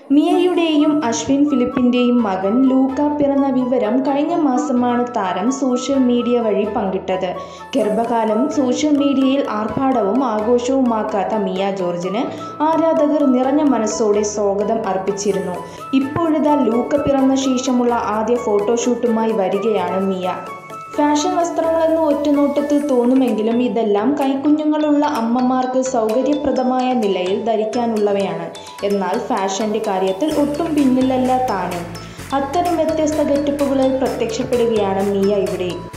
മിയയുടെയും അശ്വിൻ ഫിലിപ്പിൻ്റെയും മകൻ ലൂക്ക പിറന്ന വിവരം കഴിഞ്ഞ മാസമാണ് താരം സോഷ്യൽ മീഡിയ വഴി പങ്കിട്ടത് ഗർഭകാലം സോഷ്യൽ മീഡിയയിൽ ആർഭാടവും ആഘോഷവുമാക്കാത്ത മിയ ജോർജിന് ആരാധകർ നിറഞ്ഞ മനസ്സോടെ സ്വാഗതം അർപ്പിച്ചിരുന്നു ഇപ്പോഴിതാ ലൂക്ക പിറന്ന ശേഷമുള്ള ആദ്യ ഫോട്ടോഷൂട്ടുമായി വരികയാണ് മിയ ഫാഷൻ വസ്ത്രങ്ങളെന്ന് ഒറ്റനോട്ടത്തിൽ തോന്നുമെങ്കിലും ഇതെല്ലാം കൈക്കുഞ്ഞുങ്ങളുള്ള അമ്മമാർക്ക് സൗകര്യപ്രദമായ നിലയിൽ ധരിക്കാനുള്ളവയാണ് എന്നാൽ ഫാഷന്റെ കാര്യത്തിൽ ഒട്ടും പിന്നിലല്ല താനും അത്തരം വ്യത്യസ്ത ഗെറ്റപ്പുകളിൽ പ്രത്യക്ഷപ്പെടുകയാണ് മിയ ഇവിടെ